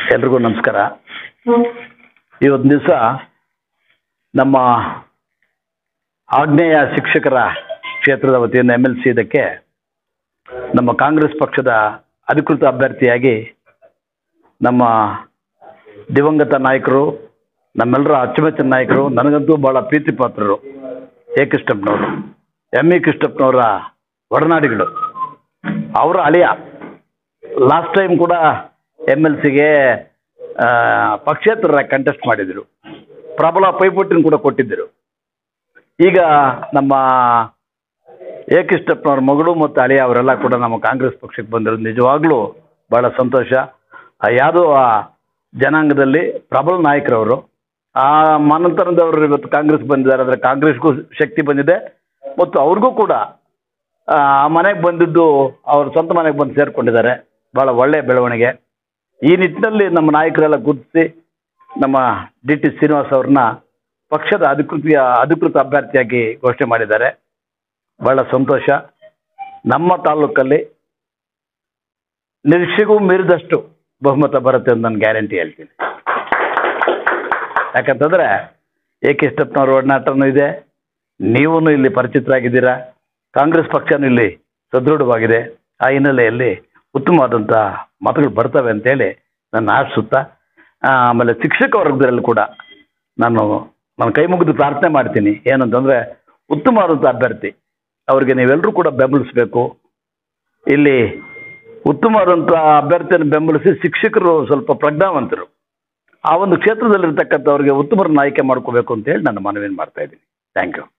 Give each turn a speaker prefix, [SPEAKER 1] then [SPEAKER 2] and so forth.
[SPEAKER 1] ಎಲ್ರಿಗೂ ನಮಸ್ಕಾರ ಇವತ್ತು ದಿವಸ ನಮ್ಮ ಆಗ್ನೇಯ ಶಿಕ್ಷಕರ ಕ್ಷೇತ್ರದ ವತಿಯಿಂದ ಎಮ್ ಎಲ್ ಸಿ ಇದಕ್ಕೆ ನಮ್ಮ ಕಾಂಗ್ರೆಸ್ ಪಕ್ಷದ ಅಧಿಕೃತ ಅಭ್ಯರ್ಥಿಯಾಗಿ ನಮ್ಮ ದಿವಂಗತ ನಾಯಕರು ನಮ್ಮೆಲ್ಲರ ಅಚ್ಚುಮೆಚ್ಚಿನ ನಾಯಕರು ನನಗಂತೂ ಭಾಳ ಪ್ರೀತಿ ಪಾತ್ರರು ಎ ಕೃಷ್ಣಪ್ಪನವರು ಎಮ್ ಇ ಕೃಷ್ಣಪ್ಪನವರ ಒಡನಾಡಿಗಳು ಅವರ ಅಳಿಯ ಲಾಸ್ಟ್ ಟೈಮ್ ಕೂಡ ಎಮ್ ಎಲ್ ಸಿಗೆ ಪಕ್ಷೇತರರಾಗಿ ಕಂಟೆಸ್ಟ್ ಮಾಡಿದರು ಪ್ರಬಲ ಪೈಪೋಟಿನ ಕೂಡ ಕೊಟ್ಟಿದ್ದರು ಈಗ ನಮ್ಮ ಎ ಕೃಷ್ಣಪ್ಪನವ್ರ ಮಗಳು ಮತ್ತು ಅಳಿಯ ಅವರೆಲ್ಲ ಕೂಡ ನಮ್ಮ ಕಾಂಗ್ರೆಸ್ ಪಕ್ಷಕ್ಕೆ ಬಂದಿರೋದು ನಿಜವಾಗ್ಲೂ ಭಾಳ ಸಂತೋಷ ಆ ಯಾವುದೋ ಆ ಜನಾಂಗದಲ್ಲಿ ಪ್ರಬಲ ನಾಯಕರವರು ಆ ಮನಂತರದವರು ಇವತ್ತು ಕಾಂಗ್ರೆಸ್ ಬಂದಿದ್ದಾರೆ ಅಂದರೆ ಕಾಂಗ್ರೆಸ್ಗೂ ಶಕ್ತಿ ಬಂದಿದೆ ಮತ್ತು ಅವ್ರಿಗೂ ಕೂಡ ಆ ಮನೆಗೆ ಬಂದಿದ್ದು ಅವ್ರ ಸ್ವಂತ ಮನೆಗೆ ಬಂದು ಸೇರಿಕೊಂಡಿದ್ದಾರೆ ಭಾಳ ಒಳ್ಳೆಯ ಬೆಳವಣಿಗೆ ಈ ನಿಟ್ಟಿನಲ್ಲಿ ನಮ್ಮ ನಾಯಕರೆಲ್ಲ ಗುರುತಿಸಿ ನಮ್ಮ ಡಿ ಟಿ ಶ್ರೀನಿವಾಸ್ ಅವ್ರನ್ನ ಪಕ್ಷದ ಅಧಿಕೃತ ಅಧಿಕೃತ ಅಭ್ಯರ್ಥಿಯಾಗಿ ಘೋಷಣೆ ಮಾಡಿದ್ದಾರೆ ಭಾಳ ಸಂತೋಷ ನಮ್ಮ ತಾಲೂಕಲ್ಲಿ ನಿರೀಕ್ಷೆಗೂ ಮೀರಿದಷ್ಟು ಬಹುಮತ ಬರುತ್ತೆ ಅಂತ ನಾನು ಗ್ಯಾರಂಟಿ ಹೇಳ್ತೀನಿ ಯಾಕಂತಂದರೆ ಎ ಕೆ ಸ್ಟೆಪ್ನವ್ರ ಒಡನಾಟನೂ ಇದೆ ನೀವೂ ಇಲ್ಲಿ ಪರಿಚಿತರಾಗಿದ್ದೀರಾ ಕಾಂಗ್ರೆಸ್ ಪಕ್ಷನೂ ಇಲ್ಲಿ ಸದೃಢವಾಗಿದೆ ಆ ಹಿನ್ನೆಲೆಯಲ್ಲಿ ಉತ್ತಮವಾದಂಥ ಮತಗಳು ಬರ್ತವೆ ಅಂತೇಳಿ ನನ್ನ ಆಶಿಸುತ್ತಾ ಆ, ಆಮೇಲೆ ಶಿಕ್ಷಕ ವರ್ಗದಲ್ಲಿ ಕೂಡ ನಾನು ನಾನು ಕೈ ಮುಗಿದು ಪ್ರಾರ್ಥನೆ ಮಾಡ್ತೀನಿ ಏನಂತಂದರೆ ಉತ್ತಮವಾದಂಥ ಅಭ್ಯರ್ಥಿ ಅವರಿಗೆ ನೀವೆಲ್ಲರೂ ಕೂಡ ಬೆಂಬಲಿಸಬೇಕು ಇಲ್ಲಿ ಉತ್ತಮವಾದಂಥ ಅಭ್ಯರ್ಥಿಯನ್ನು ಬೆಂಬಲಿಸಿ ಶಿಕ್ಷಕರು ಸ್ವಲ್ಪ ಪ್ರಜ್ಞಾವಂತರು ಆ ಒಂದು ಕ್ಷೇತ್ರದಲ್ಲಿರ್ತಕ್ಕಂಥವ್ರಿಗೆ ಉತ್ತಮರನ್ನ ಆಯ್ಕೆ ಮಾಡ್ಕೋಬೇಕು ಅಂತೇಳಿ ನಾನು ಮನವಿಯನ್ನು ಮಾಡ್ತಾ ಇದ್ದೀನಿ ಥ್ಯಾಂಕ್ ಯು